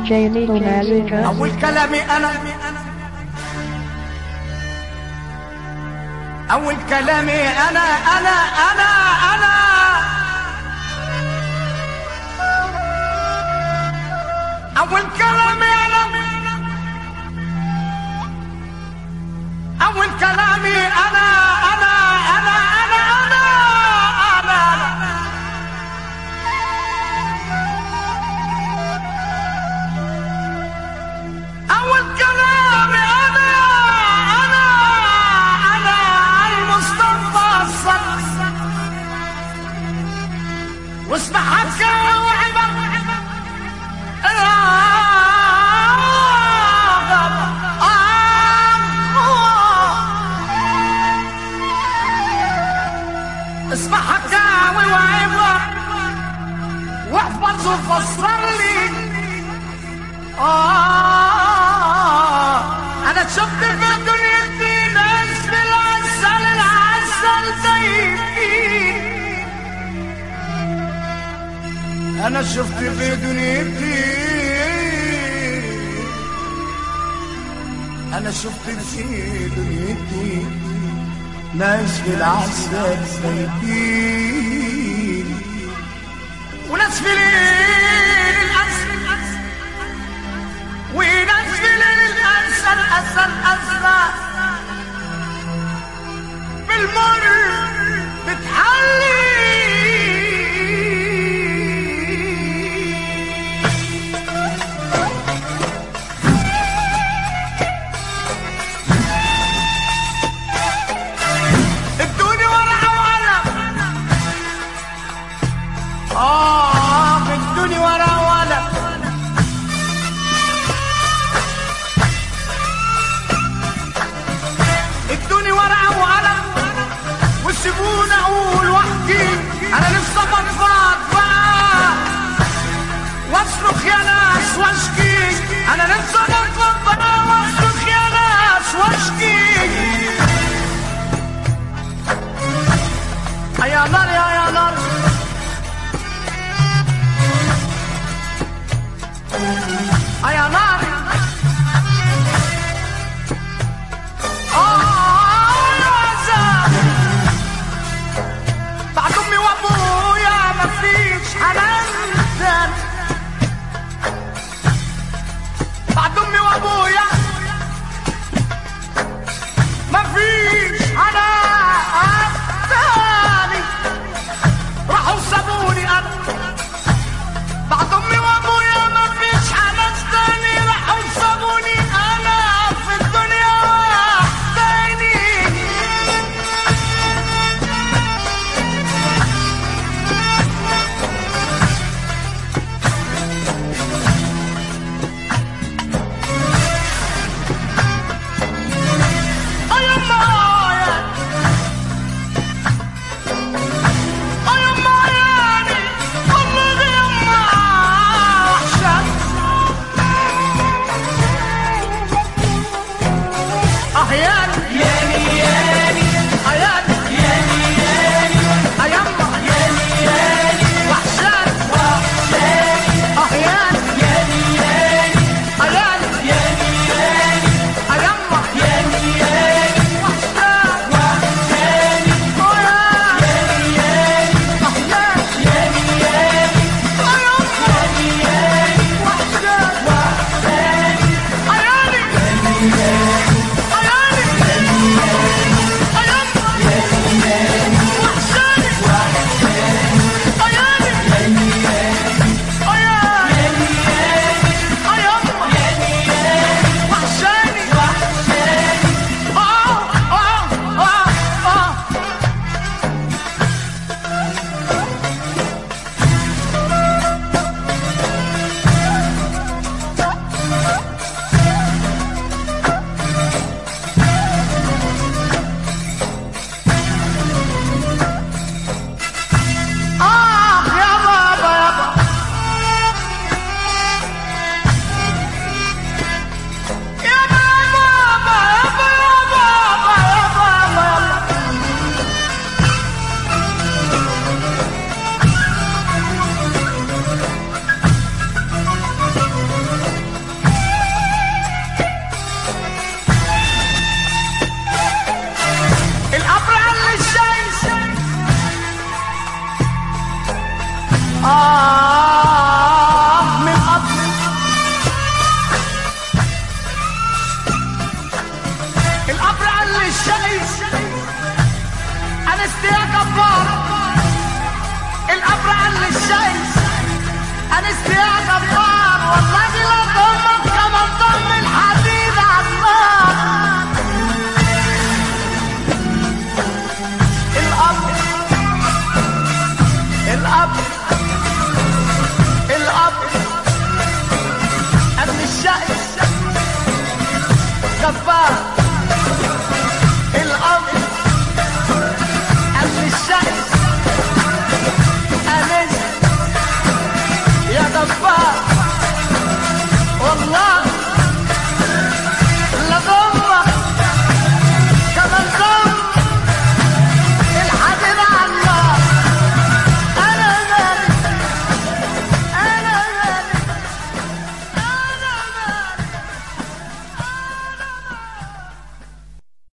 DJ Little Magic. أول كلامي أنا أول كلامي أنا أنا أنا أنا أول كلامي أنا أول كلامي أنا أنا أنا أنا أنا أنا, أنا. أول كلامي أنا أنا أنا المصطفى الصدق واسمع حكا وعبر اسمع حكاوي وعبر واحفظ وفسر لي آه أنا شفت في دنيتي ناس بالعسل العسل زيتي أنا شفت في دنيتي أنا شفت في دنيتي ناس بالعسل زيتي وناس في ليل الأسر وينزل الأسد أسد أسد بالمر بتحلي ادوني ورقة وقلم آه ادوني ورقة وقلم ادوني ورقة وقلم وسيبوني اقول وحدي انا لسه بطفط بقى واصرخ يا ناس واشكي انا لسه بطفط بقى واصرخ يا ناس واشكي يا نار يا يا نار يا نار آه يا زلمة. بعد امي وابويا مفيش حنان تاني بعد امي وابويا مفيش حنان تاني راحوا سابوني انا بعد امي وابويا مفيش حنان تاني جبار القبر قال للشيخ انست يا جبار والله لا ضمك كمان ضم الحديد على النار القبر القبر القبر قبل الشقي جبار